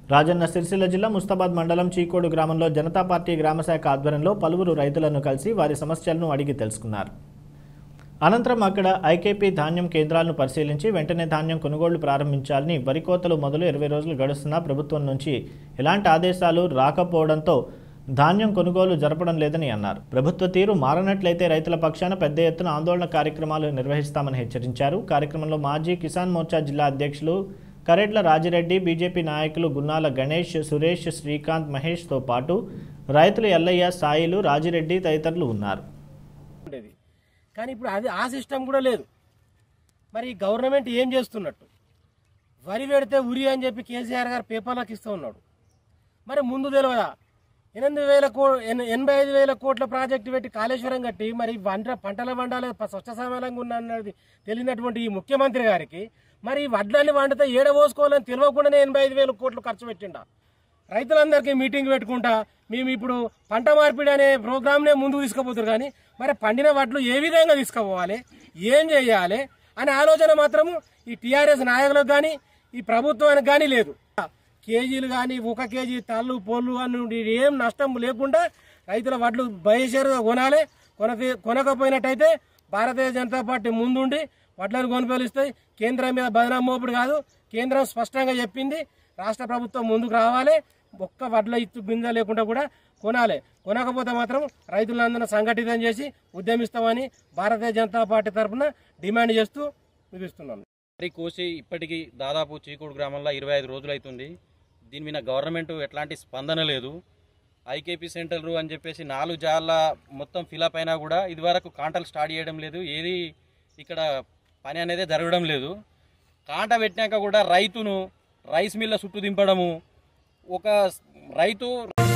రాజన్న సిరిసిల్ల జిల్లా ముస్తాబాద్ మండలం చీకోడు గ్రామంలో జనతా పార్టీ గ్రామశాఖ ఆధ్వర్యంలో పలువురు రైతులను కలిసి వారి సమస్యలను అడిగి తెలుసుకున్నారు అనంతరం అక్కడ ఐకేపీ ధాన్యం కేంద్రాలను పరిశీలించి వెంటనే ధాన్యం కొనుగోళ్లు ప్రారంభించాలని వరి కోతలు మొదలు ఇరవై రోజులు గడుస్తున్నా ప్రభుత్వం నుంచి ఎలాంటి ఆదేశాలు రాకపోవడంతో ధాన్యం కొనుగోలు జరపడం లేదని అన్నారు ప్రభుత్వ తీరు మారనట్లయితే రైతుల పక్షాన పెద్ద ఎత్తున ఆందోళన కార్యక్రమాలు నిర్వహిస్తామని హెచ్చరించారు కార్యక్రమంలో మాజీ కిసాన్ మోర్చా జిల్లా అధ్యక్షులు కరెడ్ల రాజిరెడ్డి బీజేపీ నాయకులు గున్నాల గణేష్ సురేష్ శ్రీకాంత్ మహేష్తో పాటు రైతులు ఎల్లయ్య సాయిలు రాజిరెడ్డి తదితరులు ఉన్నారు ఉండేది కానీ ఇప్పుడు అది ఆ సిస్టమ్ కూడా లేదు మరి ఈ గవర్నమెంట్ ఏం చేస్తున్నట్టు వరి పెడితే ఉరి అని చెప్పి కేసీఆర్ గారు పేపర్లకు ఇస్తూ ఉన్నాడు మరి ముందు తెలియదా ఎనిమిది వేల కో ఎన్- ఎనభై ఐదు వేల కోట్ల ప్రాజెక్టు పెట్టి కాళేశ్వరం కట్టి మరి వంట పంటల వండాలి ప- స్వచ్ఛ సమానంగా ఉన్న అన్నది తెలియనటువంటి ఈ ముఖ్యమంత్రి గారికి మరి ఈ వడ్లని వండితే ఏడ పోసుకోవాలని తెలియకుండానే ఎనభై ఐదు వేల కోట్లు ఖర్చు పెట్టిండా రైతులందరికీ మీటింగ్ పెట్టుకుంటా మేము ఇప్పుడు పంట మార్పిడి అనే ప్రోగ్రామ్నే ముందుకు తీసుకుపోతారు కానీ మరి పండిన వడ్లు ఏ విధంగా తీసుకుపోవాలి ఏం చేయాలి అనే ఆలోచన మాత్రము ఈ టీఆర్ఎస్ నాయకులకు కానీ ఈ ప్రభుత్వానికి కానీ లేదు కేజీలు కానీ ఒక కేజీ తల్లు పొల్లు అని ఏం నష్టం లేకుండా రైతుల వడ్లు బయలుదేరుగా కొనాలి కొన కొనకపోయినట్టయితే భారతీయ జనతా పార్టీ ముందుండి వడ్లను కొనుగోలుస్తాయి కేంద్రం మీద బదనాం మోపుడు కాదు కేంద్రం స్పష్టంగా చెప్పింది రాష్ట్ర ప్రభుత్వం ముందుకు రావాలి ఒక్క వడ్ల ఇత్తు బింద లేకుండా కూడా కొనాలి కొనకపోతే మాత్రం రైతులందరూ సంఘటితం చేసి ఉద్యమిస్తామని భారతీయ జనతా పార్టీ తరఫున డిమాండ్ చేస్తూ ముగిస్తున్నాను వరి కోసి ఇప్పటికీ దాదాపు చీకోడు గ్రామంలో ఇరవై ఐదు రోజులు అవుతుంది దీని మీద గవర్నమెంట్ ఎట్లాంటి స్పందన లేదు ఐకేపీ సెంటర్ అని చెప్పేసి నాలుగు జాల మొత్తం ఫిలప్ అయినా కూడా ఇదివరకు కాంటలు స్టార్ట్ చేయడం లేదు ఏది ఇక్కడ పని అనేది జరగడం లేదు కాంట పెట్టినాక కూడా రైతును రైస్ మిల్ల చుట్టూ దింపడము ఒక రైతు